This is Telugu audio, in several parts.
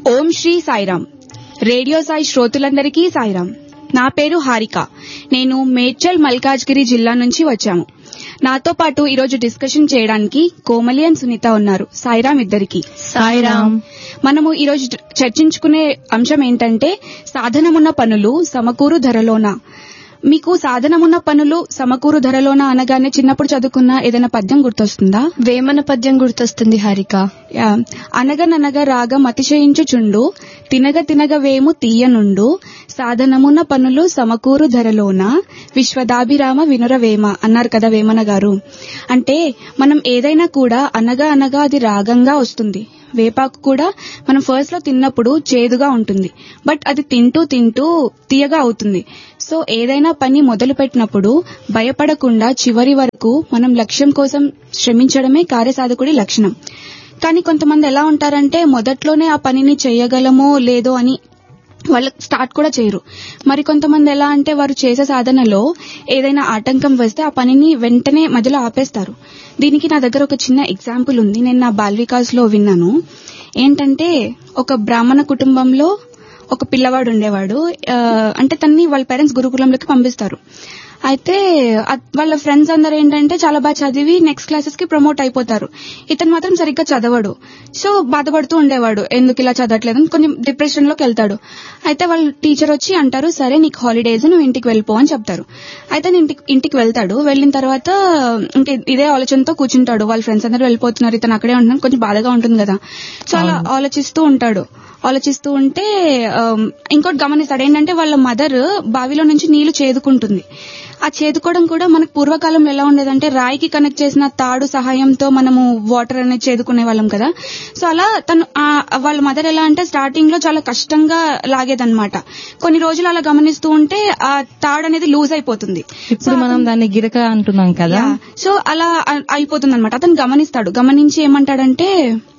ఓం శ్రీ సాయిరామ్ రేడియో సాయి శ్రోతులందరికీ సాయిరామ్ నా పేరు హారిక నేను మేడ్చల్ మల్కాజ్గిరి జిల్లా నుంచి వచ్చాము నాతో పాటు ఈరోజు డిస్కషన్ చేయడానికి కోమలి అండ్ సునీత ఉన్నారు సాయిరామ్ ఇద్దరికి సాయిరామ్. మనము ఈరోజు చర్చించుకునే అంశం ఏంటంటే సాధనమున్న పనులు సమకూరు ధరలోన మీకు సాధనమున్న పనులు సమకూరు ధరలోన అనగానే చిన్నప్పుడు చదువుకున్న ఏదైనా పద్యం గుర్తొస్తుందా వేమన పద్యం గుర్తొస్తుంది హారిక యా. అనగననగ రాగం అతిశయించుచుండు తినగ తినగ వేము తీయనుండు సాధనమున్న పనులు సమకూరు ధరలోన విశ్వదాభిరామ వినురవేమ అన్నారు కదా వేమన గారు అంటే మనం ఏదైనా కూడా అనగా అనగా అది రాగంగా వస్తుంది వేపాకు కూడా మనం ఫస్ట్ లో తిన్నప్పుడు చేదుగా ఉంటుంది బట్ అది తింటూ తింటూ తీయగా అవుతుంది సో ఏదైనా పని మొదలు పెట్టినప్పుడు భయపడకుండా చివరి వరకు మనం లక్ష్యం కోసం శ్రమించడమే కార్యసాధకుడి లక్షణం కానీ కొంతమంది ఎలా ఉంటారంటే మొదట్లోనే ఆ పనిని చేయగలమో లేదో అని వాళ్ళు స్టార్ట్ కూడా చేయరు మరి కొంతమంది ఎలా అంటే వారు చేసే సాధనలో ఏదైనా ఆటంకం వస్తే ఆ పనిని వెంటనే మధ్యలో ఆపేస్తారు దీనికి నా దగ్గర ఒక చిన్న ఎగ్జాంపుల్ ఉంది నేను నా బాల్ వికాస్ లో విన్నాను ఏంటంటే ఒక బ్రాహ్మణ కుటుంబంలో ఒక పిల్లవాడు ఉండేవాడు ఆ, అంటే తన్ని వాళ్ళ పేరెంట్స్ గురుకులంలోకి పంపిస్తారు అయితే అ- వాళ్ళ ఫ్రెండ్స్ అందరు ఏంటంటే చాలా బాగా చదివి నెక్స్ట్ క్లాసెస్ కి ప్రమోట్ అయిపోతారు ఇతను మాత్రం సరిగ్గా చదవడు సో బాధపడుతూ ఉండేవాడు ఎందుకు ఇలా చదవట్లేదు అని కొంచెం డిప్రెషన్ లోకి వెళ్తాడు అయితే వాళ్ళ టీచర్ వచ్చి అంటారు సరే నీకు హాలిడేస్ నువ్వు ఇంటికి వెళ్ళిపో అని చెప్తారు అయితే నేను ఇంటికి ఇంటికి వెళ్తాడు వెళ్ళిన తర్వాత ఇంకా ఇదే ఆలోచనతో కూర్చుంటాడు వాళ్ళ ఫ్రెండ్స్ అందరూ వెళ్ళిపోతున్నారు ఇతను అక్కడే ఉంటున్నాడు కొంచెం బాధగా ఉంటుంది కదా సో అలా ఆలోచిస్తూ ఉంటాడు ఆలోచిస్తూ ఉంటే ఆమ్, ఇంకోటి గమనిస్తాడు ఏంటంటే వాళ్ళ మదర్ బావిలో నుంచి నీళ్లు చేదుకుంటుంది ఆ చేదుకోవడం కూడా మనకు పూర్వకాలంలో ఎలా ఉండేదంటే రాయికి కనెక్ట్ చేసిన తాడు సహాయంతో మనము వాటర్ అనేది చేదుకునే వాళ్ళం కదా సో అలా తను ఆ- వాళ్ళ మదర్ ఎలా అంటే స్టార్టింగ్ లో చాలా కష్టంగా లాగేదన్నమాట కొన్ని రోజులు అలా గమనిస్తూ ఉంటే ఆ తాడు అనేది లూజ్ అయిపోతుంది ఇప్పుడు మనం దాన్ని గిరక అంటున్నాం కదా సో అలా అయిపోతుంది అనమాట అతను గమనిస్తాడు గమనించి ఏమంటాడంటే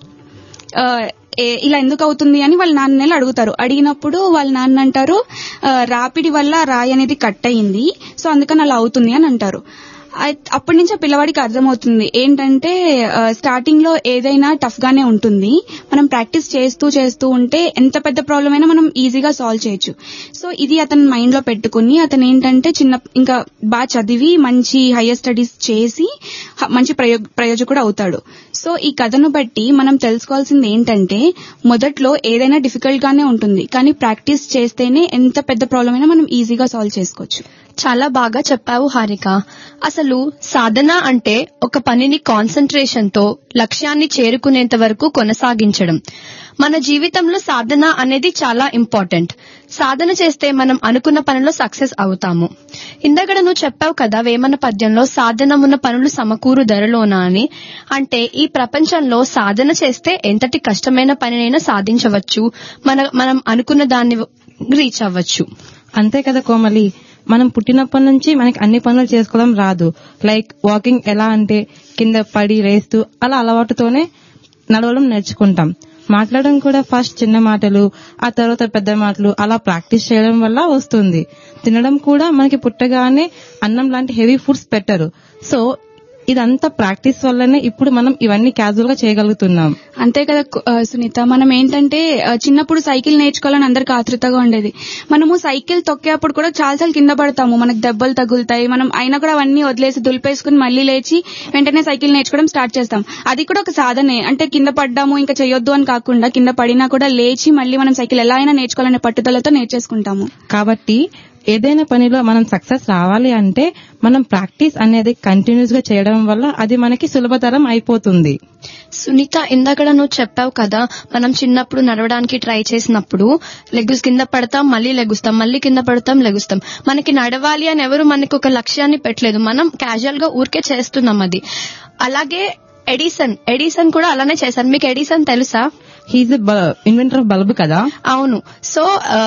ఆ, ఏ- ఇలా ఎందుకు అవుతుంది అని వాళ్ళ నాన్న అడుగుతారు అడిగినప్పుడు వాళ్ళ నాన్న అంటారు ఆ, రాపిడి వల్ల రాయి అనేది కట్ అయింది సో అందుకని అలా అవుతుంది అని అంటారు అయి- అప్పటి నుంచి ఆ పిల్లవాడికి అర్థమవుతుంది ఏంటంటే స్టార్టింగ్ లో ఏదైనా టఫ్ గానే ఉంటుంది మనం ప్రాక్టీస్ చేస్తూ చేస్తూ ఉంటే ఎంత పెద్ద ప్రాబ్లం అయినా మనం ఈజీగా సాల్వ్ చేయొచ్చు సో ఇది అతని మైండ్ లో పెట్టుకుని అతను ఏంటంటే చిన్న ఇంకా బాగా చదివి మంచి హైయర్ స్టడీస్ చేసి హ- మంచి ప్రయోగ ప్రయోజకుడు అవుతాడు సో ఈ కథను బట్టి మనం తెలుసుకోవాల్సింది ఏంటంటే మొదట్లో ఏదైనా డిఫికల్ట్ గానే ఉంటుంది కానీ ప్రాక్టీస్ చేస్తేనే ఎంత పెద్ద ప్రాబ్లం అయినా మనం ఈజీగా సాల్వ్ చేసుకోవచ్చు చాలా బాగా చెప్పావు హారిక అసలు సాధన అంటే ఒక పనిని కాన్సన్ట్రేషన్ తో లక్ష్యాన్ని చేరుకునేంత వరకు కొనసాగించడం మన జీవితంలో సాధన అనేది చాలా ఇంపార్టెంట్ సాధన చేస్తే మనం అనుకున్న పనిలో సక్సెస్ అవుతాము ఇందాక నువ్వు చెప్పావు కదా వేమన పద్యంలో సాధన ఉన్న పనులు సమకూరు ధరలోనా అని అంటే ఈ ప్రపంచంలో సాధన చేస్తే ఎంతటి కష్టమైన పనినైనా సాధించవచ్చు మన మనం అనుకున్న దాన్ని రీచ్ అవ్వచ్చు అంతే కదా కోమలి మనం పుట్టినప్పటి నుంచి మనకి అన్ని పనులు చేసుకోవడం రాదు లైక్ వాకింగ్ ఎలా అంటే కింద పడి లేస్తూ అలా అలవాటుతోనే నడవడం నేర్చుకుంటాం మాట్లాడడం కూడా ఫస్ట్ చిన్న మాటలు ఆ తర్వాత పెద్ద మాటలు అలా ప్రాక్టీస్ చేయడం వల్ల వస్తుంది తినడం కూడా మనకి పుట్టగానే అన్నం లాంటి హెవీ ఫుడ్స్ పెట్టరు సో ఇదంతా ప్రాక్టీస్ వల్లనే ఇప్పుడు మనం ఇవన్నీ క్యాజువల్ గా చేయగలుగుతున్నాం అంతే కదా కు- ఆ, సునీత మనం ఏంటంటే ఆ, చిన్నప్పుడు సైకిల్ నేర్చుకోవాలని అందరికి ఆతృతగా ఉండేది మనము సైకిల్ తొక్కేప్పుడు కూడా చాలాసార్లు కింద పడతాము మనకు దెబ్బలు తగులుతాయి మనం అయినా కూడా అవన్నీ వదిలేసి దులిపేసుకుని మళ్ళీ లేచి వెంటనే సైకిల్ నేర్చుకోవడం స్టార్ట్ చేస్తాం అది కూడా ఒక సాధనే అంటే కింద పడ్డాము ఇంకా చేయొద్దు అని కాకుండా కింద పడినా కూడా లేచి మళ్ళీ మనం సైకిల్ ఎలా అయినా నేర్చుకోవాలనే పట్టుదలతో నేర్చేసుకుంటాము కాబట్టి ఏదైనా పనిలో మనం సక్సెస్ రావాలి అంటే మనం ప్రాక్టీస్ అనేది కంటిన్యూస్ గా చేయడం వల్ల అది మనకి సులభతరం అయిపోతుంది సునీత ఇందాక నువ్వు చెప్పావు కదా మనం చిన్నప్పుడు నడవడానికి ట్రై చేసినప్పుడు లెగ్స్ కింద పడతాం మళ్ళీ లెగుస్తాం మళ్ళీ కింద పడతాం లెగుస్తాం మనకి నడవాలి అని ఎవరు మనకి ఒక లక్ష్యాన్ని పెట్టలేదు మనం క్యాజువల్ గా ఊరికే చేస్తున్నాం అది అలాగే ఎడిసన్ ఎడిసన్ కూడా అలానే చేశారు మీకు ఎడిసన్ తెలుసా హీజ్ ఇన్వెంటర్ ఆఫ్ బల్బ్ కదా అవును సో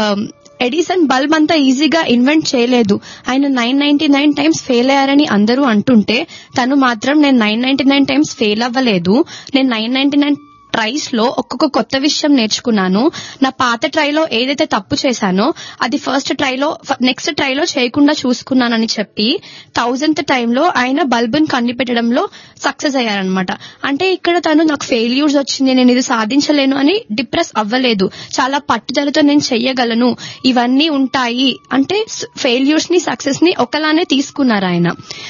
ఎడిసన్ బల్బ్ అంతా ఈజీగా ఇన్వెంట్ చేయలేదు ఆయన nine ninety nine times fail అయ్యారని అందరూ అంటుంటే తను మాత్రం నేను nine ninety nine times fail అవ్వలేదు నేను నైన్ నైన్టీ నైన్ ట్రైస్ లో ఒక్కొక్క కొత్త విషయం నేర్చుకున్నాను నా పాత ట్రైలో ఏదైతే తప్పు చేశానో అది ఫస్ట్ ట్రైలో నెక్స్ట్ ట్రైలో చేయకుండా చూసుకున్నానని చెప్పి థౌజంత్ టైంలో ఆయన బల్బుని కనిపెట్టడంలో సక్సెస్ అయ్యారనమాట అంటే ఇక్కడ తను నాకు ఫెయిల్యూర్స్ వచ్చింది నేను ఇది సాధించలేను అని డిప్రెస్ అవ్వలేదు చాలా పట్టుదలతో నేను చెయ్యగలను ఇవన్నీ ఉంటాయి అంటే ఫెయిల్యూర్స్ ని సక్సెస్ ని ఒకలానే తీసుకున్నారు ఆయన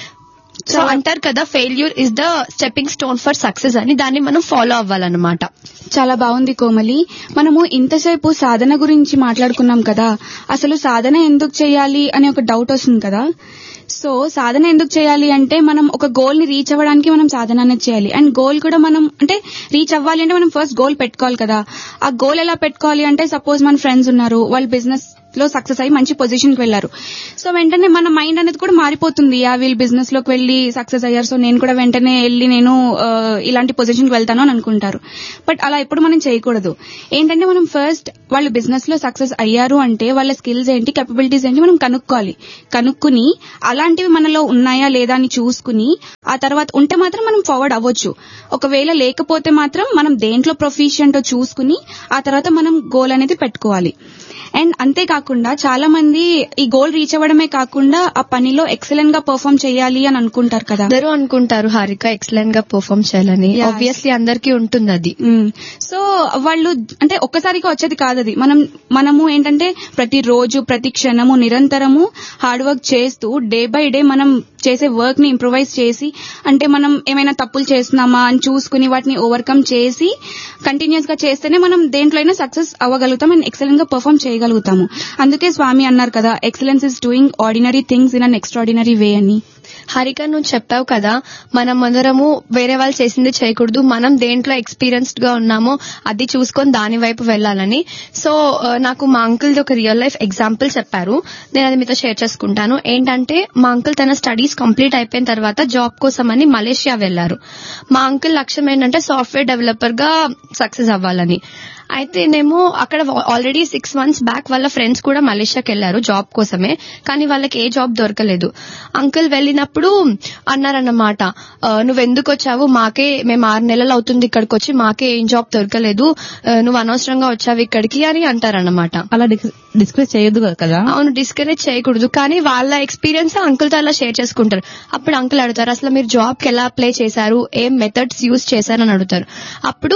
సో అంటారు కదా failure is the stepping stone for success అని దాన్ని మనం ఫాలో అవ్వాలన్నమాట చాలా బాగుంది కోమలి మనము ఇంతసేపు సాధన గురించి మాట్లాడుకున్నాం కదా అసలు సాధన ఎందుకు చేయాలి అనే ఒక డౌట్ వస్తుంది కదా సో సాధన ఎందుకు చేయాలి అంటే మనం ఒక గోల్ ని రీచ్ అవ్వడానికి మనం సాధన అనేది చేయాలి అండ్ గోల్ కూడా మనం అంటే రీచ్ అవ్వాలి అంటే మనం ఫస్ట్ గోల్ పెట్టుకోవాలి కదా ఆ గోల్ ఎలా పెట్టుకోవాలి అంటే సపోజ్ మన ఫ్రెండ్స్ ఉన్నారు వాళ్ళు బిజినెస్ లో సక్సెస్ అయ్యి మంచి పొజిషన్ కి వెళ్లారు సో వెంటనే మన మైండ్ అనేది కూడా మారిపోతుంది ఆ వీళ్ళు బిజినెస్ లోకి వెళ్లి సక్సెస్ అయ్యారు సో నేను కూడా వెంటనే వెళ్ళి నేను ఆ, ఇలాంటి పొజిషన్ కి వెళ్తాను అని అనుకుంటారు బట్ అలా ఎప్పుడు మనం చేయకూడదు ఏంటంటే మనం ఫస్ట్ వాళ్ళు బిజినెస్ లో సక్సెస్ అయ్యారు అంటే వాళ్ళ స్కిల్స్ ఏంటి కెపబిలిటీస్ ఏంటి మనం కనుక్కోవాలి కనుక్కుని అలాంటివి మనలో ఉన్నాయా లేదా అని చూసుకుని ఆ తర్వాత ఉంటే మాత్రం మనం ఫార్వర్డ్ అవ్వచ్చు ఒకవేళ లేకపోతే మాత్రం మనం దేంట్లో ప్రొఫిషియంటో చూసుకుని ఆ తర్వాత మనం గోల్ అనేది పెట్టుకోవాలి అండ్ అంతేకాకుండా చాలా మంది ఈ గోల్ రీచ్ అవ్వడమే కాకుండా ఆ పనిలో ఎక్సలెంట్ గా పర్ఫామ్ చేయాలి అని అనుకుంటారు కదా అందరూ అనుకుంటారు హారిక ఎక్సలెంట్ గా పర్ఫామ్ చేయాలని Yeah. ఆబ్వియస్లీ అందరికీ ఉంటుంది అది మ్మ్. సో వాళ్ళు అంటే ఒక్కసారిగా వచ్చేది కాదు అది మనం మనము ఏంటంటే ప్రతి రోజు ప్రతి క్షణము నిరంతరము హార్డ్ వర్క్ చేస్తూ డే బై డే మనం చేసే వర్క్ ని ఇంప్రొవైజ్ చేసి అంటే మనం ఏమైనా తప్పులు చేస్తున్నామా అని చూసుకుని వాటిని ఓవర్కమ్ చేసి కంటిన్యూస్ గా చేస్తేనే మనం దేంట్లో అయినా సక్సెస్ అవ్వగలుగుతాం అండ్ ఎక్సలెంట్ గా పర్ఫామ్ చేయగలుగుతాము అందుకే స్వామి అన్నారు కదా excellence is doing ordinary things in an extraordinary way అని హారిక నువ్వు చెప్పావు కదా మనం అందరము వేరే వాళ్ళు చేసింది చేయకూడదు మనం దేంట్లో ఎక్స్పీరియన్స్డ్ గా ఉన్నామో అది చూసుకొని దాని వైపు వెళ్ళాలని సో ఆ, నాకు మా అంకుల్ ఒక రియల్ లైఫ్ ఎగ్జాంపుల్ చెప్పారు నేను అది మీతో షేర్ చేసుకుంటాను ఏంటంటే మా అంకుల్ తన స్టడీస్ కంప్లీట్ అయిపోయిన తర్వాత జాబ్ కోసం అని మలేషియా వెళ్లారు మా అంకుల్ లక్ష్యం ఏంటంటే సాఫ్ట్వేర్ డెవలపర్ గా సక్సెస్ అవ్వాలని అయితేనేమో అక్కడ ఆల్రెడీ సిక్స్ మంత్స్ బ్యాక్ వాళ్ళ ఫ్రెండ్స్ కూడా మలేషియాకి వెళ్లారు జాబ్ కోసమే కానీ వాళ్ళకి ఏ జాబ్ దొరకలేదు అంకుల్ వెళ్ళినప్పుడు అన్నారన్నమాట "ఆ, నువ్వు ఎందుకు వచ్చావు మాకే మేము ఆరు నెలలు అవుతుంది ఇక్కడికి వచ్చి మాకే ఏం జాబ్ దొరకలేదు ఆ, నువ్వు అనవసరంగా వచ్చావు ఇక్కడికి అని అంటారన్నమాట అలా డిస్కస్ చేయొద్దు కదా అవును డిస్కరేజ్ చేయకూడదు కానీ వాళ్ళ ఎక్స్పీరియన్స్ అంకుల్ తో అలా షేర్ చేసుకుంటారు అప్పుడు అంకుల్ అడుగుతారు అసలు మీరు జాబ్ కి ఎలా అప్లై చేశారు ఏం మెథడ్స్ యూజ్ చేశారని అడుగుతారు అప్పుడు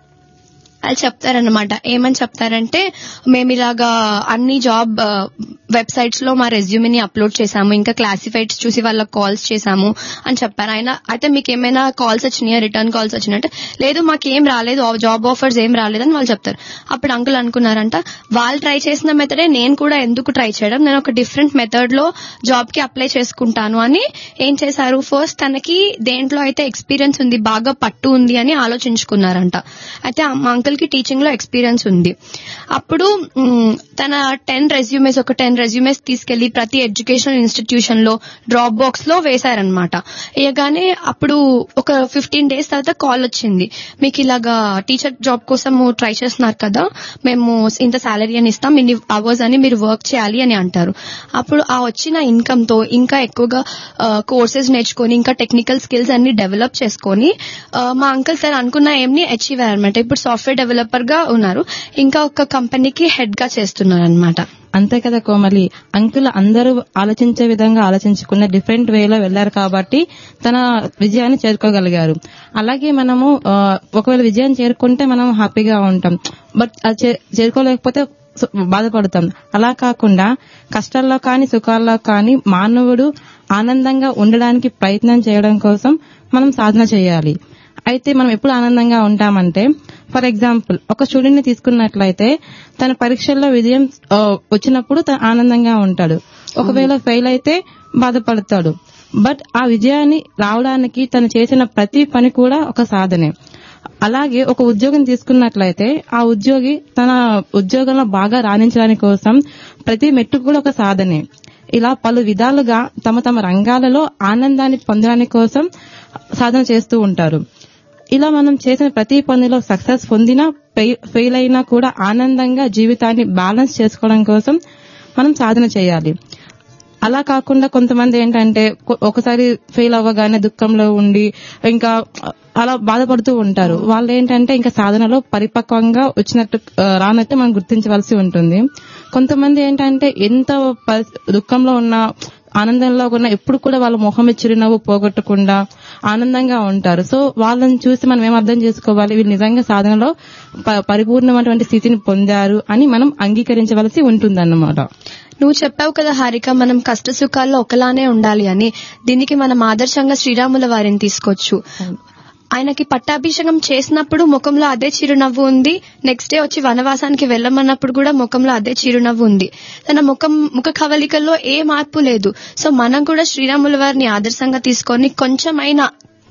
వాళ్ళు చెప్తారనమాట ఏమని చెప్తారంటే మేము ఇలాగా అన్ని జాబ్ వెబ్సైట్స్ లో మా రెజ్యూమ్ని అప్లోడ్ చేశాము ఇంకా క్లాసిఫైడ్స్ చూసి వాళ్ళకి కాల్స్ చేశాము అని చెప్పారు ఆయన అయితే మీకు ఏమైనా కాల్స్ వచ్చినాయా రిటర్న్ కాల్స్ వచ్చినట్టు లేదు మాకేం రాలేదు జాబ్ ఆఫర్స్ ఏం రాలేదని వాళ్ళు చెప్తారు అప్పుడు అంకుల్ అనుకున్నారంట వాళ్ళు ట్రై చేసిన మెథడే నేను కూడా ఎందుకు ట్రై చేయడం నేను ఒక డిఫరెంట్ మెథడ్ లో జాబ్ కి అప్లై చేసుకుంటాను అని ఏం చేశారు ఫస్ట్ తనకి దేంట్లో అయితే ఎక్స్పీరియన్స్ ఉంది బాగా పట్టు ఉంది అని ఆలోచించుకున్నారంట అయితే మా అంకుల్ కి టీచింగ్ లో ఎక్స్పీరియన్స్ ఉంది అప్పుడు మ్, తన టెన్ రెజ్యూమేస్ ఒక టెన్ రెజ్యూమేస్ తీసుకెళ్లి ప్రతి ఎడ్యుకేషనల్ ఇన్స్టిట్యూషన్ లో డ్రాప్ బాక్స్ లో వేశారనమాట వేయగానే అప్పుడు ఒక ఫిఫ్టీన్ డేస్ తర్వాత కాల్ వచ్చింది మీకు ఇలాగా టీచర్ జాబ్ కోసం ట్రై చేస్తున్నారు కదా మేము ఇంత సాలరీ అని ఇస్తాం ఇన్ని అవర్స్ అని మీరు వర్క్ చేయాలి అని అంటారు అప్పుడు ఆ వచ్చిన ఇన్కమ్ తో ఇంకా ఎక్కువగా కోర్సెస్ నేర్చుకొని ఇంకా టెక్నికల్ స్కిల్స్ అన్ని డెవలప్ చేసుకొని ఆ, మా అంకుల్ తను అనుకున్న ఏమ్ని అచీవ్ అయ్యారనమాట ఇప్పుడు సాఫ్ట్వేర్ డెవలపర్ గా ఉన్నారు ఇంకా ఒక కంపెనీకి హెడ్ గా చేస్తున్నారు అనమాట అంతే కదా కోమలి అంకుల్ అందరూ ఆలోచించే విధంగా ఆలోచించుకున్న డిఫరెంట్ వేలో వెళ్లారు కాబట్టి తన విజయాన్ని చేరుకోగలిగారు అలాగే మనము ఆ, ఒకవేళ విజయం చేరుకుంటే మనం హ్యాపీగా ఉంటాం బట్ అది చే- చేరుకోలేకపోతే సు- బాధపడతాం అలా కాకుండా కష్టాల్లో కానీ సుఖాల్లో కానీ మానవుడు ఆనందంగా ఉండడానికి ప్రయత్నం చేయడం కోసం మనం సాధన చేయాలి అయితే మనం ఎప్పుడు ఆనందంగా ఉంటామంటే ఫర్ ఎగ్జాంపుల్ ఒక స్టూడెంట్ ని తీసుకున్నట్లయితే తన పరీక్షల్లో విజయం ఆ, వచ్చినప్పుడు తను ఆనందంగా ఉంటాడు ఒకవేళ ఫెయిల్ అయితే బాధపడతాడు బట్ ఆ విజయాన్ని రావడానికి తను చేసిన ప్రతి పని కూడా ఒక సాధనే అలాగే ఒక ఉద్యోగం తీసుకున్నట్లయితే ఆ ఉద్యోగి తన ఉద్యోగంలో బాగా రాణించడానికి కోసం ప్రతి మెట్టు కూడా ఒక సాధనే ఇలా పలు విధాలుగా తమ తమ రంగాలలో ఆనందాన్ని పొందడానికి కోసం సాధన చేస్తూ ఉంటారు ఇలా మనం చేసిన ప్రతి పనిలో సక్సెస్ పొందినా ఫెయి- ఫెయిల్ అయినా కూడా ఆనందంగా జీవితాన్ని బ్యాలెన్స్ చేసుకోవడం కోసం మనం సాధన చేయాలి అలా కాకుండా కొంతమంది ఏంటంటే కొ- ఒకసారి ఫెయిల్ అవ్వగానే దుఃఖంలో ఉండి ఇంకా అలా బాధపడుతూ ఉంటారు వాళ్ళు ఏంటంటే ఇంకా సాధనలో పరిపక్వంగా వచ్చినట్టు ఆ, రానట్టు మనం గుర్తించవలసి ఉంటుంది కొంతమంది ఏంటంటే ఎంత పరి- దుఃఖంలో ఉన్న ఆనందంలో ఉన్న ఎప్పుడు కూడా వాళ్ళ మొహం మీద చిరునవ్వు పోగొట్టకుండా ఆనందంగా ఉంటారు సో వాళ్ళని చూసి మనం ఏం అర్థం చేసుకోవాలి వీళ్ళు నిజంగా సాధనలో ప- పరిపూర్ణమైనటువంటి స్థితిని పొందారు అని మనం అంగీకరించవలసి ఉంటుందన్నమాట నువ్వు చెప్పావు కదా హారిక మనం కష్ట సుఖాల్లో ఒకలానే ఉండాలి అని దీనికి మనం ఆదర్శంగా శ్రీరాముల వారిని తీసుకోవచ్చు ఆయనకి పట్టాభిషేకం చేసినప్పుడు ముఖంలో అదే చిరునవ్వు ఉంది నెక్స్ట్ డే వచ్చి వనవాసానికి వెళ్ళమన్నప్పుడు కూడా ముఖంలో అదే చిరునవ్వు ఉంది తన ముఖం ముఖ కవలికల్లో ఏ మార్పు లేదు సో మనం కూడా శ్రీరాముల వారిని ఆదర్శంగా తీసుకొని కొంచెమైనా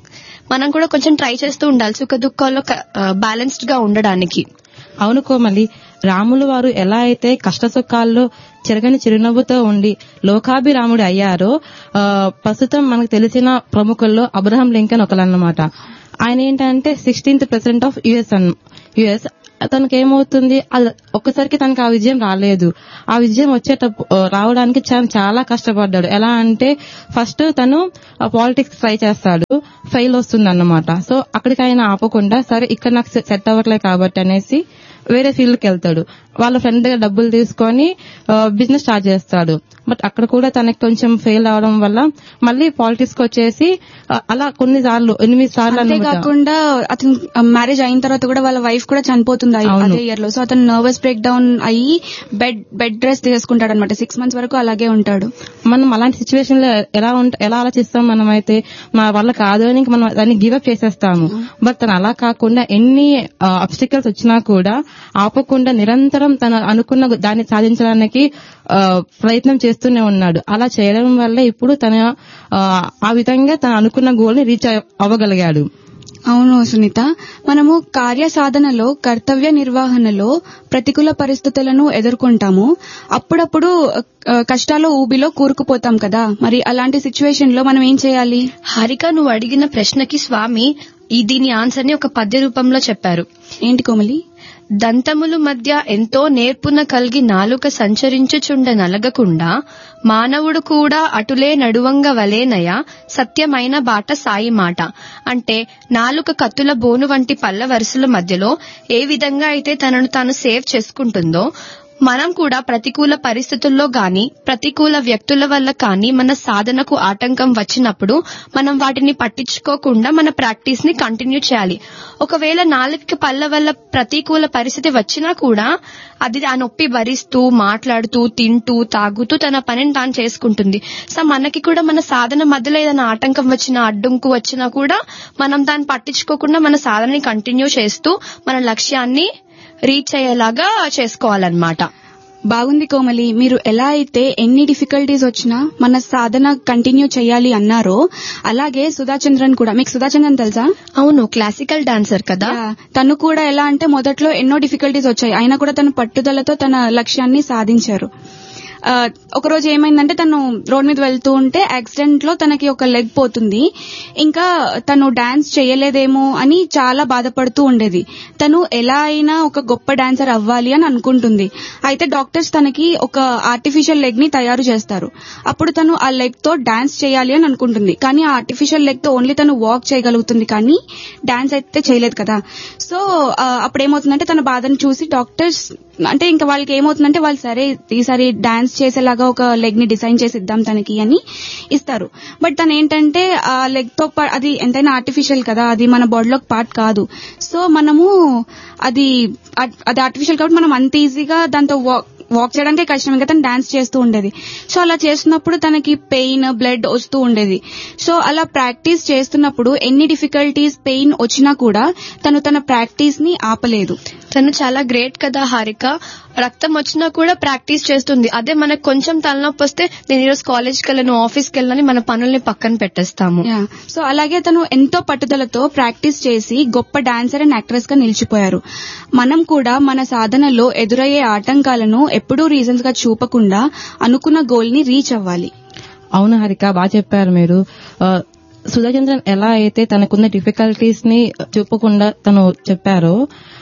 మనం కూడా కొంచెం ట్రై చేస్తూ ఉండాలి సుఖ దుఃఖాల్లో బ్యాలెన్స్డ్ గా ఉండడానికి అవును కోమలి రాములు వారు ఎలా అయితే కష్ట సుఖాల్లో చెరగని చిరునవ్వుతో ఉండి లోకాభిరాముడు అయ్యారో ఆ, ప్రస్తుతం మనకు తెలిసిన ప్రముఖుల్లో అబ్రహం లింకన్ ఒకలన్నమాట ఆయన ఏంటంటే సిక్స్టీన్త్ ప్రెసిడెంట్ ఆఫ్ యుఎస్ అన్ యుఎస్ తనకి ఏమవుతుంది అది ఒక్కసారికి తనకి ఆ విజయం రాలేదు ఆ విజయం వచ్చేటప్పుడు ఆ, రావడానికి చాలా చాలా కష్టపడ్డాడు ఎలా అంటే ఫస్ట్ తను పాలిటిక్స్ ట్రై చేస్తాడు ఫెయిల్ వస్తుంది అన్నమాట సో అక్కడికి ఆయన ఆపకుండా సరే ఇక్కడ నాకు సెట్ అవ్వట్లేదు కాబట్టి అనేసి వేరే ఫీల్డ్ కి వెళ్తాడు వాళ్ళ ఫ్రెండ్ దగ్గర డబ్బులు తీసుకొని బిజినెస్ స్టార్ట్ చేస్తాడు బట్ అక్కడ కూడా తనకి కొంచెం ఫెయిల్ అవడం వల్ల మళ్ళీ పాలిటిక్స్ కి వచ్చేసి ఆ, అలా కొన్ని సార్లు ఎనిమిది సార్లు అన్నమాట అంతేకాకుండా అతను మ్యారేజ్ అయిన తర్వాత కూడా వాళ్ళ వైఫ్ కూడా చనిపోతుంది అయి- అవును. అదే ఇయర్ లో సో అతను నర్వస్ బ్రేక్ డౌన్ అయ్యి బెడ్ బెడ్ రెస్ట్ తీసుకుంటాడు అనమాట సిక్స్ మంత్స్ వరకు అలాగే ఉంటాడు మనం అలాంటి సిచ్యువేషన్ లో ఎలా ఉంట ఎలా ఆలోచిస్తాం మనం అయితే మా వల్ల కాదు అని ఇంక మనం దాన్ని గివప్ చేసేస్తాము బట్ తను అలా కాకుండా ఎన్ని అబ్స్టికల్స్ వచ్చినా కూడా ఆపకుండా నిరంతరం తను అనుకున్న దాన్ని సాధించడానికి ఆ, ప్రయత్నం చేస్తూనే ఉన్నాడు అలా చేయడం వల్ల ఇప్పుడు తన ఆ, ఆ విధంగా తను అనుకున్న గోల్ ని రీచ్ అవ్వగలిగాడు అవును సునీత మనము కార్య సాధనలో కర్తవ్య నిర్వహణలో ప్రతికూల పరిస్థితులను ఎదుర్కొంటాము అప్పుడప్పుడు ఆ, కష్టాల ఊబిలో కూరుకుపోతాం కదా మరి అలాంటి సిచ్యువేషన్ లో మనం ఏం చేయాలి హారిక నువ్వు అడిగిన ప్రశ్నకి స్వామి ఈ దీని ఆన్సర్ ని ఒక పద్య రూపంలో చెప్పారు ఏంటి కోమలి దంతములు మధ్య ఎంతో నేర్పున కలిగి నాలుక సంచరించుచుండ నలగకుండా మానవుడు కూడా అటులే నడువంగ వలేనయ సత్యమైన బాట సాయి మాట అంటే నాలుక కత్తుల బోను వంటి పళ్ళ వరుసల మధ్యలో ఏ విధంగా అయితే తనను తాను సేవ్ చేసుకుంటుందో మనం కూడా ప్రతికూల పరిస్థితుల్లో గాని ప్రతికూల వ్యక్తుల వల్ల కానీ మన సాధనకు ఆటంకం వచ్చినప్పుడు మనం వాటిని పట్టించుకోకుండా మన ప్రాక్టీస్ ని కంటిన్యూ చేయాలి ఒకవేళ నాలుగుకి పళ్ళ వల్ల ప్రతికూల పరిస్థితి వచ్చినా కూడా అది ఆ నొప్పి భరిస్తూ మాట్లాడుతూ తింటూ తాగుతూ తన పనిని తాను చేసుకుంటుంది సో మనకి కూడా మన సాధన మధ్యలో ఏదైనా ఆటంకం వచ్చినా అడ్డంకు వచ్చినా కూడా మనం దాన్ని పట్టించుకోకుండా మన సాధనని కంటిన్యూ చేస్తూ మన లక్ష్యాన్ని రీచ్ అయ్యేలాగా చేసుకోవాలన్నమాట బాగుంది కోమలి మీరు ఎలా అయితే ఎన్ని డిఫికల్టీస్ వచ్చినా మన సాధన కంటిన్యూ చేయాలి అన్నారో అలాగే సుధాచంద్రన్ కూడా మీకు సుధాచంద్రన్ తెలుసా అవును క్లాసికల్ డాన్సర్ కదా యా, తను కూడా ఎలా అంటే మొదట్లో ఎన్నో డిఫికల్టీస్ వచ్చాయి అయినా కూడా తను పట్టుదలతో తన లక్ష్యాన్ని సాధించారు ఆ, ఒకరోజు ఏమైందంటే తను రోడ్ మీద వెళ్తూ ఉంటే యాక్సిడెంట్ లో తనకి ఒక లెగ్ పోతుంది ఇంకా తను డాన్స్ చేయలేదేమో అని చాలా బాధపడుతూ ఉండేది తను ఎలా అయినా ఒక గొప్ప డాన్సర్ అవ్వాలి అని అనుకుంటుంది అయితే డాక్టర్స్ తనకి ఒక ఆర్టిఫిషియల్ లెగ్ ని తయారు చేస్తారు అప్పుడు తను ఆ లెగ్ తో డాన్స్ చేయాలి అని అనుకుంటుంది కానీ ఆ ఆర్టిఫిషియల్ లెగ్ తో ఓన్లీ తను వాక్ చేయగలుగుతుంది కానీ డాన్స్ అయితే చేయలేదు కదా సో ఆ, అప్పుడు ఏమవుతుందంటే తన బాధను చూసి డాక్టర్స్ అంటే ఇంకా వాళ్ళకి ఏమవుతుందంటే వాళ్ళు సరే ఈసారి డాన్స్ చేసేలాగా ఒక లెగ్ ని డిజైన్ చేసి ఇద్దాం తనకి అని ఇస్తారు బట్ తను ఏంటంటే ఆ లెగ్ తో పా- అది ఎంతైనా ఆర్టిఫిషియల్ కదా అది మన బాడీలోకి పార్ట్ కాదు సో మనము అది అది ఆర్టిఫిషియల్ కాబట్టి మనం అంత ఈజీగా దాంతో వాక్ వాక్ చేయడానికే కష్టం ఇంకా తను డాన్స్ చేస్తూ ఉండేది సో అలా చేస్తున్నప్పుడు తనకి పెయిన్ బ్లడ్ వస్తూ ఉండేది సో అలా ప్రాక్టీస్ చేస్తున్నప్పుడు ఎన్ని డిఫికల్టీస్ పెయిన్ వచ్చినా కూడా తను తన ప్రాక్టీస్ ని ఆపలేదు తను చాలా గ్రేట్ కదా హారిక రక్తం వచ్చినా కూడా ప్రాక్టీస్ చేస్తుంది అదే మనకు కొంచెం తలనొప్పి వస్తే నేను ఈరోజు కాలేజ్కి వెళ్ళను ఆఫీస్కి వెళ్ళని మన పనుల్ని పక్కన పెట్టేస్తాము యా సో అలాగే తను ఎంతో పట్టుదలతో ప్రాక్టీస్ చేసి గొప్ప డాన్సర్ అండ్ యాక్ట్రెస్ గా నిలిచిపోయారు మనం కూడా మన సాధనలో ఎదురయ్యే ఆటంకాలను ఎప్పుడూ రీజన్స్ గా చూపకుండా అనుకున్న గోల్ ని రీచ్ అవ్వాలి అవును హరిక బాగా చెప్పారు మీరు ఆ, సుధాచంద్రన్ ఎలా అయితే తనకున్న డిఫికల్టీస్ ని చూపకుండా తను చెప్పారో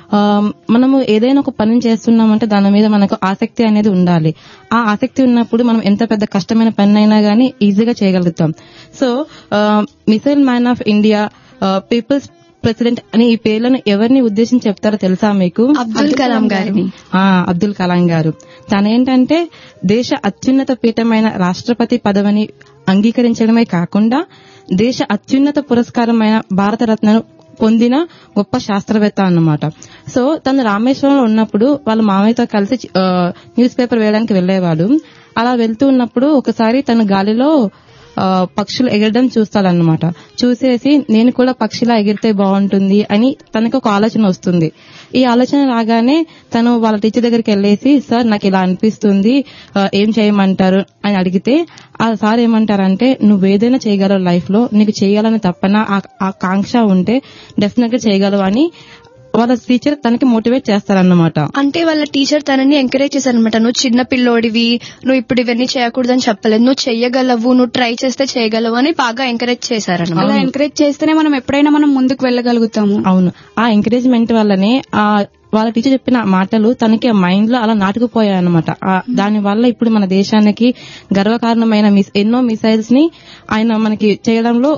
ఆ, మనము ఏదైనా ఒక పని చేస్తున్నామంటే దాని మీద మనకు ఆసక్తి అనేది ఉండాలి ఆ ఆసక్తి ఉన్నప్పుడు మనం ఎంత పెద్ద కష్టమైన పని అయినా గానీ ఈజీగా చేయగలుగుతాం so missile man of India people's president అని ఈ పేర్లను ఎవరిని ఉద్దేశించి చెప్తారో తెలుసా మీకు అబ్దుల్ కలాం గారిని ఆ అబ్దుల్ కలాం గారు తనేంటంటే దేశ అత్యున్నత పీఠమైన రాష్ట్రపతి పదవిని అంగీకరించడమే కాకుండా దేశ అత్యున్నత పురస్కారమైన భారతరత్నను పొందిన గొప్ప శాస్త్రవేత్త అన్నమాట సో తను రామేశ్వరంలో ఉన్నప్పుడు వాళ్ళ మామయ్యతో కలిసి ఆ, న్యూస్ పేపర్ వేయడానికి వెళ్లేవాడు అలా వెళ్తూ ఉన్నప్పుడు ఒకసారి తను గాలిలో ఆ, పక్షులు ఎగరడం చూస్తాడన్నమాట చూసేసి నేను కూడా పక్షిలా ఎగిరితే బాగుంటుంది అని తనకు ఒక ఆలోచన వస్తుంది ఈ ఆలోచన రాగానే తను వాళ్ళ టీచర్ దగ్గరికి వెళ్ళేసి సార్ నాకు ఇలా అనిపిస్తుంది ఆ, ఏం చేయమంటారు అని అడిగితే ఆ సార్ ఏమంటారంటే నువ్వు ఏదైనా చేయగలవు లైఫ్ లో నీకు చేయాలని తప్పన ఆ- ఆ కాంక్ష ఉంటే డెఫినెట్ గా చేయగలవు అని వాళ్ళ టీచర్ తనకి మోటివేట్ చేస్తారన్నమాట అంటే వాళ్ళ టీచర్ తనని ఎంకరేజ్ చేశారనమాట నువ్వు చిన్న పిల్లోడివి నువ్వు ఇప్పుడు ఇవన్నీ చేయకూడదని చెప్పలేదు నువ్వు చెయ్యగలవు నువ్వు ట్రై చేస్తే చేయగలవు అని బాగా ఎంకరేజ్ చేశారనమాట అలా ఎంకరేజ్ చేస్తేనే మనం ఎప్పుడైనా మనం ముందుకు వెళ్ళగలుగుతాము అవును ఆ ఎంకరేజ్మెంట్ వల్లనే ఆ వాళ్ళ టీచర్ చెప్పిన మాటలు తనకి ఆ మైండ్ లో అలా నాటుకుపోయాయి అనమాట దాని వల్ల ఇప్పుడు మన దేశానికి గర్వకారణమైన మిస్ ఎన్నో మిసైల్స్ ని ఆయన మనకి చేయడంలో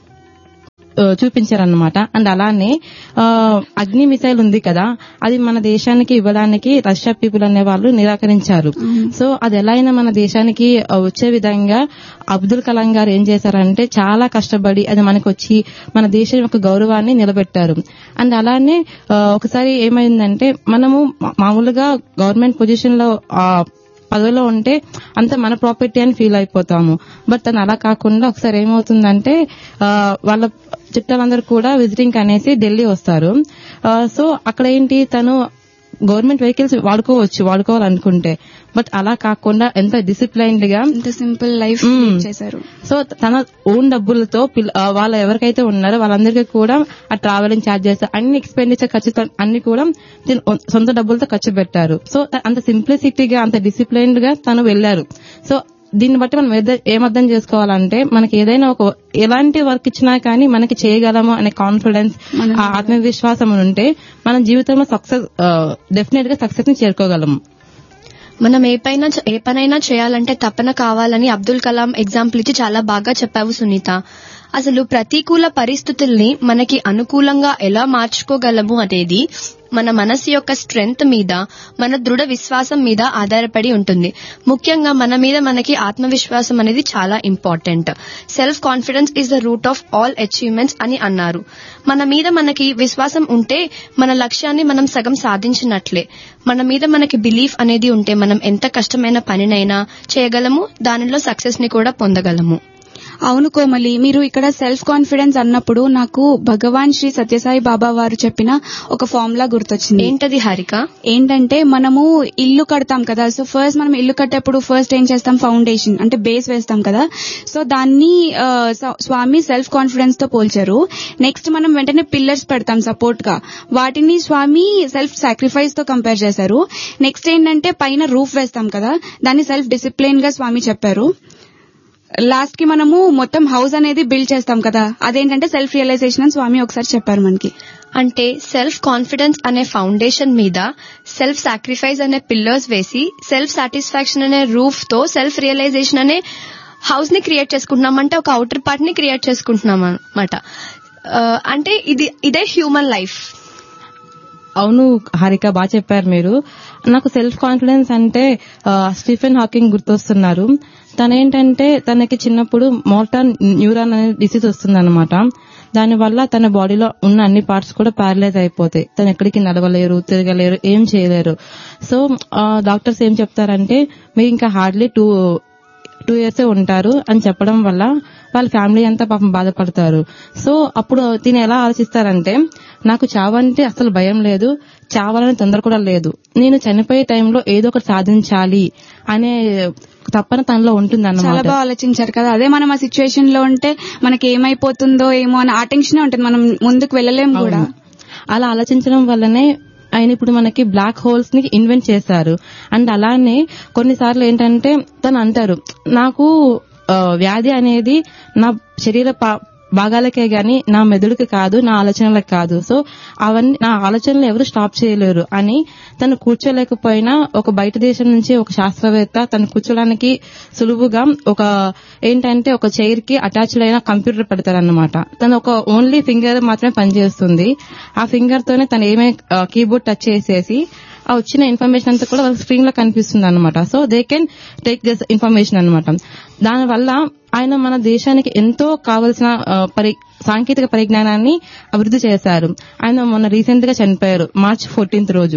ఆ, చూపించారన్నమాట అండ్ అలానే ఆ, అగ్ని మిసైల్ ఉంది కదా అది మన దేశానికి ఇవ్వడానికి రష్యా పీపుల్ అనే వాళ్ళు నిరాకరించారు సో అది ఎలా అయినా మన దేశానికి ఆ, వచ్చే విధంగా అబ్దుల్ కలాం గారు ఏం చేశారంటే చాలా కష్టపడి అది మనకు వచ్చి మన దేశం యొక్క గౌరవాన్ని నిలబెట్టారు అండ్ అలానే ఆ, ఒకసారి ఏమైందంటే మనము మా- మామూలుగా గవర్నమెంట్ పొజిషన్ లో ఆ, పదవిలో ఉంటే అంత మన ప్రాపర్టీ అని ఫీల్ అయిపోతాము బట్ తను అలా కాకుండా ఒకసారి ఏమవుతుందంటే ఆ, వాళ్ళ చుట్టాలందరూ కూడా విజిటింగ్ అనేసి ఢిల్లీ వస్తారు ఆ, సో అక్కడ ఏంటి తను గవర్నమెంట్ వెహికల్స్ వాడుకోవచ్చు వాడుకోవాలనుకుంటే బట్ అలా కాకుండా ఎంత డిసిప్లైన్డ్ గా ఇంత సింపుల్ లైఫ్ మ్మ్. చేశారు సో తన ఓన్ డబ్బులతో పిల్ల- ఆ, వాళ్ళు ఎవరికైతే ఉన్నారో వాళ్ళందరికీ కూడా ఆ ట్రావెలింగ్ ఛార్జెస్ అన్ని ఎక్స్పెండిచర్ ఖర్చుతో అన్ని కూడా తిన- సొంత డబ్బులతో ఖర్చు పెట్టారు సో త- అంత సింప్లిసిటీగా అంత డిసిప్లైన్డ్ గా తను వెళ్లారు సో దీన్ని బట్టి మనం ఏద- ఏమర్థం చేసుకోవాలంటే మనకి ఏదైనా ఒక ఎలాంటి వర్క్ ఇచ్చినా కానీ మనకి చేయగలము అనే కాన్ఫిడెన్స్ మనం ఆ ఆత్మవిశ్వాసం ఉంటే మన జీవితంలో సక్సెస్ డెఫినెట్ గా సక్సెస్ ని చేరుకోగలము మనం ఏ పైన ఏ పనైనా చేయాలంటే తపన కావాలని అబ్దుల్ కలాం ఎగ్జాంపుల్ ఇచ్చి చాలా బాగా చెప్పావు సునీత అసలు ప్రతికూల పరిస్థితుల్ని మనకి అనుకూలంగా ఎలా మార్చుకోగలము అనేది మన మనసు యొక్క స్ట్రెంగ్త్ మీద మన దృఢ విశ్వాసం మీద ఆధారపడి ఉంటుంది ముఖ్యంగా మన మీద మనకి ఆత్మవిశ్వాసం అనేది చాలా important self confidence is the root of all achievements అని అన్నారు మన మీద మనకి విశ్వాసం ఉంటే మన లక్ష్యాన్ని మనం సగం సాధించినట్లే మన మీద మనకి బిలీఫ్ అనేది ఉంటే మనం ఎంత కష్టమైన పనినైనా చేయగలము దానిలో సక్సెస్ ని కూడా పొందగలము అవును కోమలి మీరు ఇక్కడ సెల్ఫ్ కాన్ఫిడెన్స్ అన్నప్పుడు నాకు భగవాన్ శ్రీ సత్యసాయి బాబా వారు చెప్పిన ఒక ఫార్ములా గుర్తొచ్చింది ఏంటది హారిక ఏంటంటే మనము ఇల్లు కడతాం కదా సో ఫస్ట్ మనం ఇల్లు కట్టేప్పుడు ఫస్ట్ ఏం చేస్తాం ఫౌండేషన్ అంటే బేస్ వేస్తాం కదా సో దాన్ని ఆ, స- స్వామి సెల్ఫ్ కాన్ఫిడెన్స్ తో పోల్చారు నెక్స్ట్ మనం వెంటనే పిల్లర్స్ పెడతాం సపోర్ట్ గా వాటిని స్వామి సెల్ఫ్ సాక్రిఫైస్ తో కంపేర్ చేశారు నెక్స్ట్ ఏంటంటే పైన రూఫ్ వేస్తాం కదా దాన్ని సెల్ఫ్ డిసిప్లిన్ గా స్వామి చెప్పారు లాస్ట్ కి మనము మొత్తం హౌస్ అనేది బిల్డ్ చేస్తాం కదా అదేంటంటే సెల్ఫ్ రియలైజేషన్ అని స్వామి ఒకసారి చెప్పారు మనకి అంటే సెల్ఫ్ కాన్ఫిడెన్స్ అనే ఫౌండేషన్ మీద సెల్ఫ్ సాక్రిఫైస్ అనే పిల్లర్స్ వేసి సెల్ఫ్ సాటిస్ఫాక్షన్ అనే రూఫ్ తో సెల్ఫ్ రియలైజేషన్ అనే హౌస్ ని క్రియేట్ చేసుకుంటున్నాం అంటే ఒక అవుటర్ పార్ట్ ని క్రియేట్ చేసుకుంటున్నాం అనమాట అంటే ఇది ఇదే హ్యూమన్ లైఫ్ అవును హారిక బాగా చెప్పారు మీరు నాకు సెల్ఫ్ కాన్ఫిడెన్స్ అంటే ఆ, స్టీఫెన్ హాకింగ్ గుర్తొస్తున్నారు తనేంటంటే తనకి చిన్నప్పుడు మోటార్ న్యూరాన్ అనే డిసీజ్ వస్తుందన్నమాట దానివల్ల తన బాడీలో ఉన్న అన్ని పార్ట్స్ కూడా ప్యారలైజ్ అయిపోతాయి తను ఎక్కడికి నడవలేరు తిరగలేరు ఏం చేయలేరు సో డాక్టర్స్ ఏం చెప్తారంటే మీరు ఇంకా హార్డ్లీ టూ టూ ఇయర్స్ ఉంటారు అని చెప్పడం వల్ల వాళ్ళ ఫ్యామిలీ అంతా పాపం బాధపడతారు సో అప్పుడు తిని ఎలా ఆలోచిస్తారంటే నాకు చావంటే అసలు భయం లేదు చావాలని తొందర కూడా లేదు నేను చనిపోయే టైంలో ఏదో ఒకటి సాధించాలి అనే తప్పన తనలో ఉంటుంది చాలా బాగా ఆలోచించారు కదా అదే మనం ఆ సిచ్యువేషన్ లో ఉంటే మనకి ఏమైపోతుందో ఏమో అని ఆ టెన్షన్ ఉంటుంది మనం ముందుకు వెళ్ళలేం కూడా అలా ఆలోచించడం వల్లనే ఆయన ఇప్పుడు మనకి బ్లాక్ హోల్స్ ని ఇన్వెంట్ చేశారు అండ్ అలానే కొన్నిసార్లు ఏంటంటే తను అంటారు నాకు ఆ, వ్యాధి అనేది నా శరీర పా- భాగాలకే గాని నా మెదడుకి కాదు నా ఆలోచనలకు కాదు సో అవన్నీ నా ఆలోచనలు ఎవరు స్టాప్ చేయలేరు అని తను కూర్చోలేకపోయినా ఒక బయట దేశం నుంచి ఒక శాస్త్రవేత్త తను కూర్చోడానికి సులువుగా ఒక ఏంటంటే ఒక చైర్ కి అటాచ్డ్ అయిన కంప్యూటర్ పెడతారన్నమాట తను ఒక ఓన్లీ ఫింగర్ మాత్రమే పనిచేస్తుంది ఆ ఫింగర్ తోనే తను ఏమే కీబోర్డ్ టచ్ చేసేసి ఆ వచ్చిన ఇన్ఫర్మేషన్ అంతా కూడా వాళ్ళకి స్క్రీన్ లో కనిపిస్తుంది అనమాట so they can take this information అనమాట దానివల్ల ఆయన మన దేశానికి ఎంతో కావలసిన ఆ, పరి సాంకేతిక పరిజ్ఞానాన్ని అభివృద్ధి చేశారు ఆయన మొన్న రీసెంట్ గా చనిపోయారు మార్చ్ ఫోర్టీన్త్ రోజు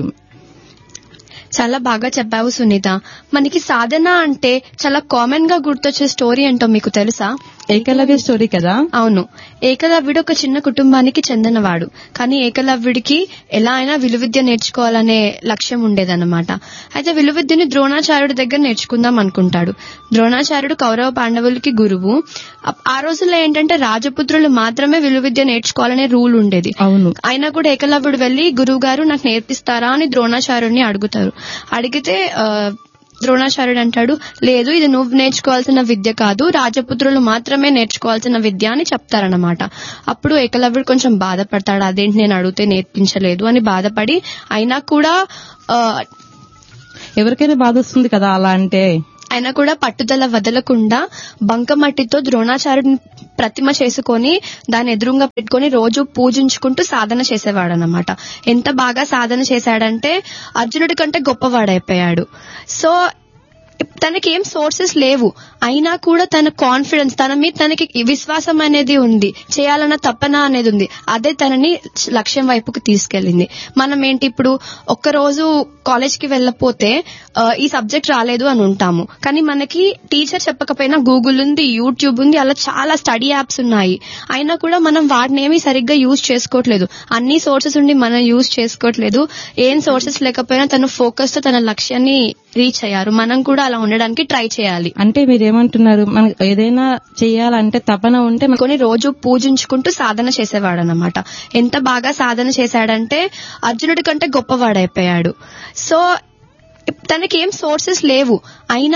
చాలా బాగా చెప్పావు సునీత మనకి సాధన అంటే చాలా కామన్ గా గుర్తొచ్చే స్టోరీ ఏంటో మీకు తెలుసా ఏకలవ్య స్టోరీ కదా అవును ఏకలవ్యుడు ఒక చిన్న కుటుంబానికి చెందినవాడు కానీ ఏకలవ్యుడికి ఎలా అయినా విలువిద్య నేర్చుకోవాలనే లక్ష్యం ఉండేదన్నమాట అయితే విలువిద్యని ద్రోణాచార్యుడి దగ్గర నేర్చుకుందాం అనుకుంటాడు ద్రోణాచార్యుడు కౌరవ పాండవులకి గురువు ఆ- ఆ రోజుల్లో ఏంటంటే రాజపుత్రులు మాత్రమే విలువిద్య నేర్చుకోవాలనే రూల్ ఉండేది అవును అయినా కూడా ఏకలవ్యుడు వెళ్లి గురువు గారు నాకు నేర్పిస్తారా అని ద్రోణాచార్యుడిని అడుగుతారు అడిగితే ఆ, ద్రోణాచార్యుడు అంటాడు లేదు ఇది నువ్వు నేర్చుకోవాల్సిన విద్య కాదు రాజపుత్రులు మాత్రమే నేర్చుకోవాల్సిన విద్య అని చెప్తారనమాట అప్పుడు ఏకలవ్యుడు కొంచెం బాధపడతాడు అదేంటి నేను అడిగితే నేర్పించలేదు అని బాధపడి అయినా కూడా ఆ, ఎవరికైనా బాధ వస్తుంది కదా అలా అంటే అయినా కూడా పట్టుదల వదలకుండా బంకమట్టితో ద్రోణాచార్యుడిని ప్రతిమ చేసుకొని దాని ఎదురుగా పెట్టుకొని రోజు పూజించుకుంటూ సాధన చేసేవాడనమాట ఎంత బాగా సాధన చేశాడంటే అర్జునుడి కంటే గొప్పవాడైపోయాడు సో తనకి ఏం సోర్సెస్ లేవు అయినా కూడా తన కాన్ఫిడెన్స్ తన మీద తనకి విశ్వాసం అనేది ఉంది చేయాలన్న తపన అనేది ఉంది అదే తనని లక్ష్యం వైపుకు తీసుకెళ్ళింది మనం ఏంటి ఇప్పుడు ఒక్క రోజు కాలేజ్ కి వెళ్ళకపోతే ఆ, ఈ సబ్జెక్ట్ రాలేదు అని ఉంటాము కానీ మనకి టీచర్ చెప్పకపోయినా గూగుల్ ఉంది యూట్యూబ్ ఉంది అలా చాలా స్టడీ యాప్స్ ఉన్నాయి అయినా కూడా మనం వాటిని ఏమీ సరిగ్గా యూజ్ చేసుకోవట్లేదు అన్ని సోర్సెస్ ఉండి మనం యూజ్ చేసుకోవట్లేదు ఏం సోర్సెస్ లేకపోయినా తను ఫోకస్ తో తన లక్ష్యాన్ని రీచ్ అయ్యారు మనం కూడా అలా ఉండడానికి ట్రై చేయాలి అంటే మీరేమంటున్నారు మనకు ఏదైనా చేయాలంటే తపన ఉంటే మనకు కొని రోజు పూజించుకుంటూ సాధన చేసేవాడు అనమాట ఎంత బాగా సాధన చేశాడంటే అర్జునుడి కంటే గొప్పవాడైపోయాడు సో తనకి ఏం సోర్సెస్ లేవు అయినా